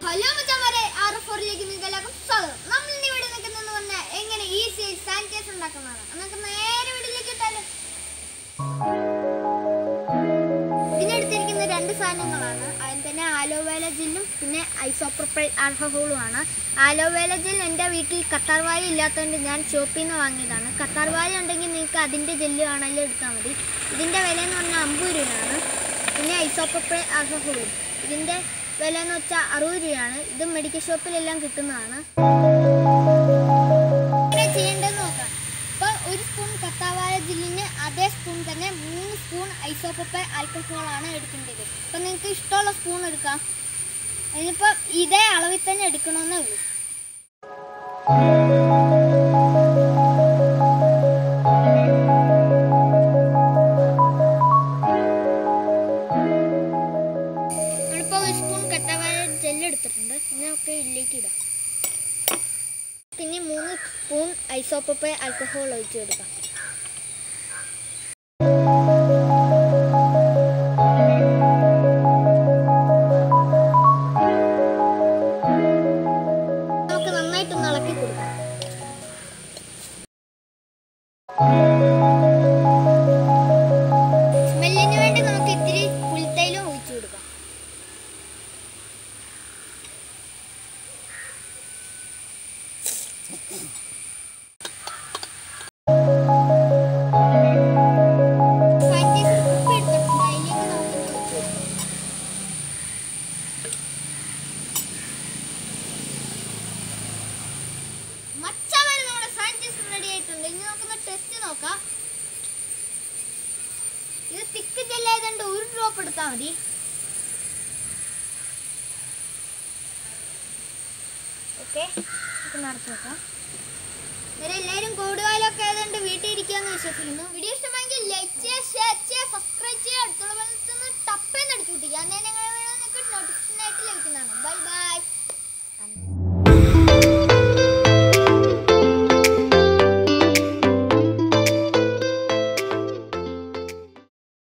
hello മച്ചാമാരെ R ഫോറിലേക്ക് നിങ്ങൾക്ക് എല്ലാവർക്കും സ്വാഗതം നമ്മൾ ഇന്ന് ഇവിടെ നിൽക്കുന്നത് പറഞ്ഞ എങ്ങനെ ഈസി സാനിറ്റൈസർ ഉണ്ടാക്കുന്നതാണ് നമുക്ക് നേരെ വീട്ടിലേക്ക് ഇട്ടാലോ പിന്നെ എടുത്തിരിക്കുന്ന രണ്ട് സാധനങ്ങളാണ് അതിന് തന്നെ ആലോവേല ജെല്ലും പിന്നെ ഐസോപ്രപ്പൽ ആൽക്കഹോളുമാണ് ആലോവേല ജെൽ എൻ്റെ വീട്ടിൽ കത്താർവായ ഇല്ലാത്തതുകൊണ്ട് ഞാൻ ഷോപ്പിൽ നിന്ന് വാങ്ങിയതാണ് കത്താർവായ ഉണ്ടെങ്കിൽ നിങ്ങൾക്ക് അതിൻ്റെ ജെല്ല് ആണെങ്കിലും എടുത്താൽ മതി ഇതിൻ്റെ വില എന്ന് പറഞ്ഞാൽ അമ്പത് രൂപയാണ് പിന്നെ ഐസോപ്രപ്പൽ ആൽക്കഹോളും ഇതിൻ്റെ വില എന്ന് വെച്ചാൽ അറുപത് രൂപയാണ് ഇത് മെഡിക്കൽ ഷോപ്പിലെല്ലാം കിട്ടുന്നതാണ് എങ്ങനെ ചെയ്യേണ്ടതെന്ന് നോക്കാം ഇപ്പോൾ ഒരു സ്പൂൺ കത്താവായ ജില്ലിന് അതേ സ്പൂൺ തന്നെ മൂന്ന് സ്പൂൺ ഐസോപ്പപ്പ ആൽക്കഹോളാണ് എടുക്കേണ്ടത് ഇപ്പം നിങ്ങൾക്ക് ഇഷ്ടമുള്ള സ്പൂൺ എടുക്കാം അതിനിപ്പോൾ ഇതേ അളവിൽ തന്നെ എടുക്കണമെന്നേ ഉള്ളൂ നമ്മളിപ്പോൾ ഒരു സ്പൂൺ കത്താവായ ജെല്ല് എടുത്തിട്ടുണ്ട് ഇനി നമുക്ക് ഇതിലേക്ക് ഇടാം പിന്നെ മൂന്ന് സ്പൂൺ ഐസോപ്പപ്പ ആൽക്കഹോൾ ഒഴിച്ചു കൊടുക്കാം നമുക്ക് നന്നായിട്ടൊന്ന് ഇളക്കി കൊടുക്കാം സ്മെല്ലിന് വേണ്ടി നമുക്ക് ഇത്തിരി പുൽത്തൈലും ഒഴിച്ചു കൊടുക്കാം സാനിറ്റൈസർ കുപ്പി എടുത്തിട്ടുണ്ട് അതിലേക്ക് നമുക്ക് ഒഴിച്ചു കൊടുക്കാം മച്ചാമാര് നമ്മുടെ സാനിറ്റൈസർ റെഡി ആയിട്ടുണ്ട് ഇനി നമുക്കൊന്ന് ടെസ്റ്റ് നോക്കാം ഇത് തിക്ക് ജെല്ലായതുകൊണ്ട് ഒരു ഡ്രോപ്പ് എടുത്താൽ മതി ഓക്കെ നമുക്ക് നടത്തി നോക്കാം ഇവരെ എല്ലാവരും കൂടുകാലൊക്കെ ആയതുകൊണ്ട് വീട്ടിൽ ഇരിക്കാന്ന് വിശ്വസിക്കുന്നു വീഡിയോ ഇഷ്ടമായെങ്കിൽ ലൈക്ക് ചെയ്യുക ഷെയർ ചെയ്യുക